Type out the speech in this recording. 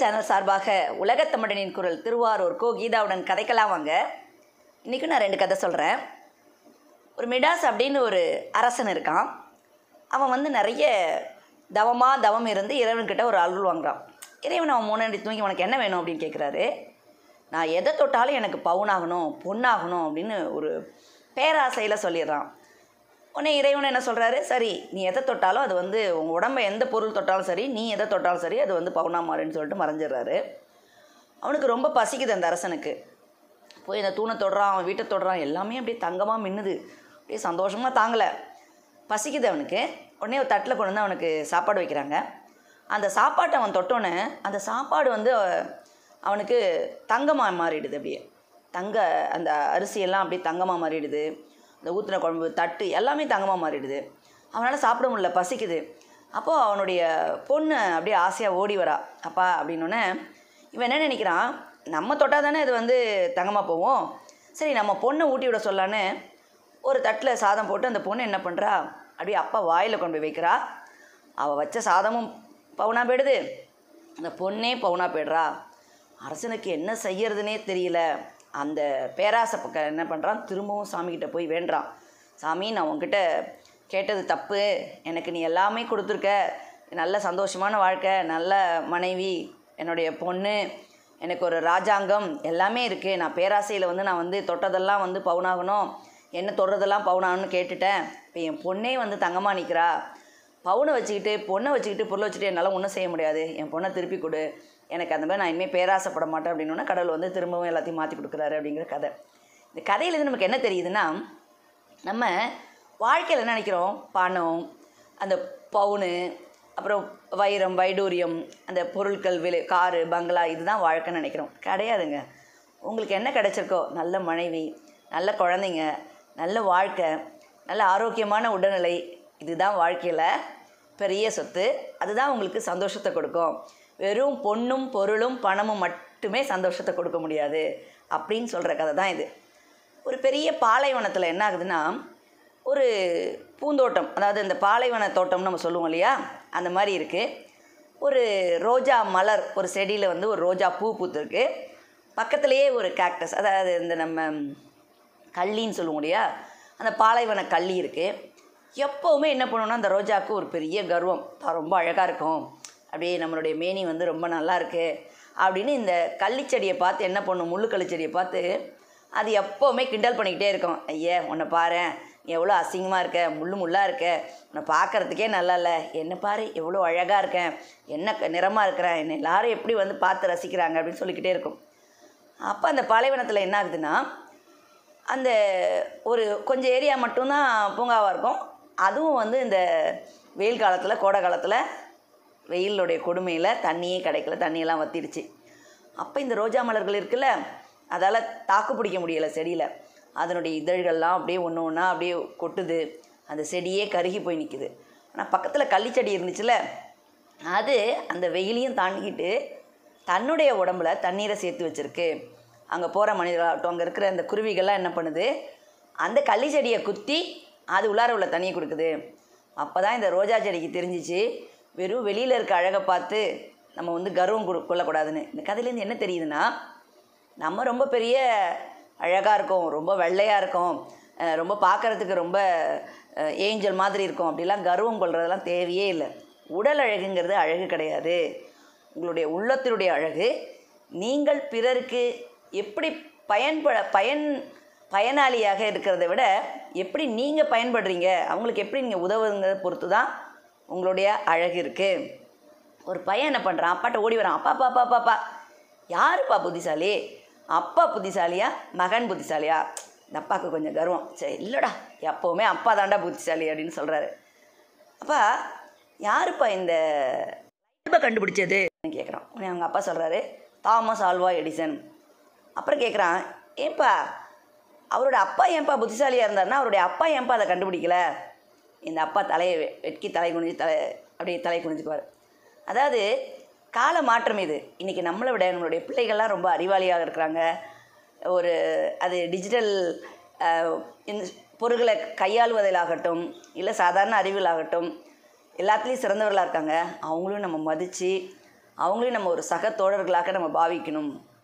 channel சார்பாக உலகத் தமிழனின் குரல் திருவாரூர் கோ கீதாவுடன் கதைக்கலாம் வாங்க இன்றைக்கி நான் ரெண்டு கதை சொல்கிறேன் ஒரு மிடாஸ் அப்படின்னு ஒரு அரசன் இருக்கான் அவன் வந்து நிறைய தவமாக தவம் இருந்து இறைவன்கிட்ட ஒரு அருள் வாங்குறான் இறைவன் அவன் முன்னாடி தூங்கி உனக்கு என்ன வேணும் அப்படின்னு கேட்குறாரு நான் எதை தொட்டாலும் எனக்கு பவுனாகணும் பொண்ணாகணும் அப்படின்னு ஒரு பேராசையில் சொல்லிடுறான் உடனே இறைவன் என்ன சொல்கிறாரு சரி நீ எதை தொட்டாலும் அது வந்து உங்கள் உடம்ப எந்த பொருள் தொட்டாலும் சரி நீ எதை தொட்டாலும் சரி அது வந்து பவுனா மாறுன்னு சொல்லிட்டு மறைஞ்சிடுறாரு அவனுக்கு ரொம்ப பசிக்குது அந்த அரசனுக்கு போய் இந்த தூணை தொடுறான் அவன் வீட்டை தொடுறான் எல்லாமே அப்படியே தங்கமாக மின்னுது அப்படியே சந்தோஷமாக தாங்கலை பசிக்குது அவனுக்கு உடனே ஒரு தட்டில் கொண்டு வந்து அவனுக்கு சாப்பாடு வைக்கிறாங்க அந்த சாப்பாட்டை அவன் தொட்டோன்னே அந்த சாப்பாடு வந்து அவனுக்கு தங்கமாக மாறிடுது அப்படியே தங்க அந்த அரிசியெல்லாம் அப்படியே தங்கமாக மாறிடுது இந்த ஊற்றின குழம்பு தட்டு எல்லாமே தங்கமாக மாறிடுது அவனால் சாப்பிட முடியல பசிக்குது அப்போது அவனுடைய பொண்ணு அப்படியே ஆசையாக ஓடி வரா அப்பா அப்படின்னோடனே இவன் என்ன நினைக்கிறான் நம்ம தொட்டால் தானே இது வந்து தங்கமாக போவோம் சரி நம்ம பொண்ணை ஊட்டி விட சொல்லான்னு ஒரு தட்டில் சாதம் போட்டு அந்த பொண்ணு என்ன பண்ணுறா அப்படியே அப்பா வாயில் கொண்டு போய் வைக்கிறா அவள் வச்ச சாதமும் பவுனா போயிடுது அந்த பொண்ணே பவுனா போயிடுறா அரசனுக்கு என்ன செய்யறதுனே தெரியல அந்த பேராசை பக்கம் என்ன பண்ணுறான் திரும்பவும் சாமிக்கிட்ட போய் வேண்டுறான் சாமி நான் உன்கிட்ட கேட்டது தப்பு எனக்கு நீ எல்லாமே கொடுத்துருக்க நல்ல சந்தோஷமான வாழ்க்கை நல்ல மனைவி என்னுடைய பொண்ணு எனக்கு ஒரு ராஜாங்கம் எல்லாமே இருக்குது நான் பேராசையில் வந்து நான் வந்து தொட்டதெல்லாம் வந்து பவுனாகணும் என்ன தொடுறதெல்லாம் பவுனாகணும்னு கேட்டுட்டேன் இப்போ என் பொண்ணே வந்து தங்கமாக நிற்கிறா பவுனை வச்சுக்கிட்டு பொண்ணை வச்சுக்கிட்டு பொருளை வச்சுட்டு என்னால் ஒன்றும் செய்ய முடியாது என் பொண்ணை திருப்பி கொடு எனக்கு அந்த மாதிரி நான் இனிமேல் பேராசைப்பட மாட்டேன் அப்படின்னோன்னா கடவுள் வந்து திரும்பவும் எல்லாத்தையும் மாற்றி கொடுக்குறாரு அப்படிங்கிற கதை இந்த கதையிலேருந்து நமக்கு என்ன தெரியுதுன்னா நம்ம வாழ்க்கையில் என்ன நினைக்கிறோம் பணம் அந்த பவுனு அப்புறம் வைரம் வைடூரியம் அந்த பொருட்கள் விலை காரு பங்களா இதுதான் வாழ்க்கைன்னு நினைக்கிறோம் கிடையாதுங்க உங்களுக்கு என்ன கிடைச்சிருக்கோ நல்ல மனைவி நல்ல குழந்தைங்க நல்ல வாழ்க்கை நல்ல ஆரோக்கியமான உடல்நிலை இதுதான் வாழ்க்கையில் பெரிய சொத்து அதுதான் உங்களுக்கு சந்தோஷத்தை கொடுக்கும் வெறும் பொண்ணும் பொருளும் பணமும் மட்டுமே சந்தோஷத்தை கொடுக்க முடியாது அப்படின்னு சொல்கிற கதை தான் இது ஒரு பெரிய பாலைவனத்தில் என்ன ஆகுதுன்னா ஒரு பூந்தோட்டம் அதாவது இந்த பாலைவன தோட்டம்னு நம்ம சொல்லுவோம் இல்லையா அந்த மாதிரி இருக்குது ஒரு ரோஜா மலர் ஒரு செடியில் வந்து ஒரு ரோஜா பூ பூத்துருக்கு பக்கத்துலேயே ஒரு கேக்டஸ் அதாவது இந்த நம்ம கள்ளின்னு சொல்லுவோம் இல்லையா அந்த பாலைவன கள்ளி இருக்குது எப்போவுமே என்ன பண்ணுவோம்னா அந்த ரோஜாவுக்கு ஒரு பெரிய கர்வம் தான் ரொம்ப அழகாக இருக்கும் அப்படியே நம்மளுடைய மேனி வந்து ரொம்ப நல்லா இருக்கு அப்படின்னு இந்த கள்ளிச்செடியை பார்த்து என்ன பண்ணும் முள்ளு கள்ளிச்செடியை பார்த்து அது எப்போவுமே கிண்டல் பண்ணிக்கிட்டே இருக்கும் ஐயா உன்னை பாரேன் நீ எவ்வளோ அசிங்கமாக இருக்க முள்ளு முள்ளாக இருக்க உன்னை பார்க்குறதுக்கே நல்லா இல்லை என்ன பாரு எவ்வளோ அழகாக இருக்கேன் என்ன க- நிறமாக இருக்கிறேன் என்னை எல்லாரும் எப்படி வந்து பார்த்து ரசிக்கிறாங்க அப்படின்னு சொல்லிக்கிட்டே இருக்கும் அப்போ அந்த பாலைவனத்தில் என்ன ஆகுதுன்னா அந்த ஒரு கொஞ்சம் ஏரியா மட்டும்தான் பூங்காவாக இருக்கும் அதுவும் வந்து இந்த வெயில் காலத்தில் கோடை காலத்தில் வெயிலுடைய கொடுமையில் தண்ணியே கிடைக்கல தண்ணியெல்லாம் வத்திடுச்சு அப்போ இந்த ரோஜா மலர்கள் இருக்குல்ல அதால் தாக்கு பிடிக்க முடியலை செடியில் அதனுடைய இதழ்கள்லாம் அப்படியே ஒன்று ஒன்றா அப்படியே கொட்டுது அந்த செடியே கருகி போய் நிற்குது ஆனால் பக்கத்தில் கள்ளிச்செடி இருந்துச்சுல அது அந்த வெயிலையும் தாண்டிக்கிட்டு தன்னுடைய உடம்புல தண்ணீரை சேர்த்து வச்சிருக்கு அங்கே போகிற மனிதர்களாகட்டும் அங்கே இருக்கிற அந்த குருவிகள்லாம் என்ன பண்ணுது அந்த கள்ளி செடியை குத்தி அது உள்ளார உள்ள தண்ணியை கொடுக்குது அப்போ தான் இந்த ரோஜா செடிக்கு தெரிஞ்சிச்சு வெறும் வெளியில் இருக்க அழகை பார்த்து நம்ம வந்து கர்வம் கொடு- கொள்ளக்கூடாதுன்னு இந்த கதையிலேருந்து என்ன தெரியுதுன்னா நம்ம ரொம்ப பெரிய அழகாக இருக்கோம் ரொம்ப வெள்ளையாக இருக்கோம் அஹ் ரொம்ப பார்க்குறதுக்கு ரொம்ப ஏஞ்சல் மாதிரி இருக்கும் அப்படிலாம் கர்வம் கொள்றதெல்லாம் தேவையே இல்லை உடல் அழகுங்கிறது அழகு கிடையாது உங்களுடைய உள்ளத்தினுடைய அழகு நீங்கள் பிறருக்கு எப்படி பயன்பட பயன் பயனாளியாக இருக்கிறத விட எப்படி நீங்கள் பயன்படுறீங்க அவங்களுக்கு எப்படி நீங்கள் உதவுங்கிறத பொறுத்து தான் உங்களுடைய அழகு இருக்குது ஒரு பையன் என்ன பண்ணுறான் அப்பாட்ட ஓடி வரான் அப்பா அப்பா அப்பா அப்பா அப்பா யாருப்பா புத்திசாலி அப்பா புத்திசாலியா மகன் புத்திசாலியா இந்த அப்பாவுக்கு கொஞ்சம் கர்வம் சரி இல்லைடா எப்போவுமே அப்பா தாண்டா புத்திசாலி அப்படின்னு சொல்கிறாரு அப்பா யாருப்பா இந்த பல்பை கண்டுபிடிச்சது கேட்குறான் உடனே அவங்க அப்பா சொல்கிறாரு தாமஸ் ஆல்வா எடிசன் அப்புறம் கேட்குறான் ஏன்பா அவரோட அப்பா ஏன்பா புத்திசாலியாக இருந்தாருன்னா அவருடைய அப்பா ஏன்பா அதை கண்டுபிடிக்கல இந்த அப்பா தலையை வெ- வெட்கி தலை குனிஞ்சு தலை அப்படியே தலை குனிஞ்சுக்குவார் அதாவது கால மாற்றம் இது இன்றைக்கி நம்மளை விட நம்மளுடைய பிள்ளைகள்லாம் ரொம்ப அறிவாளியாக இருக்கிறாங்க ஒரு அது டிஜிட்டல் இந்த பொருட்களை கையாளுவதிலாகட்டும் இல்லை சாதாரண அறிவியலாகட்டும் எல்லாத்துலேயும் சிறந்தவர்களாக இருக்காங்க அவங்களும் நம்ம மதித்து அவங்களையும் நம்ம ஒரு சக தோழர்களாக நம்ம பாவிக்கணும்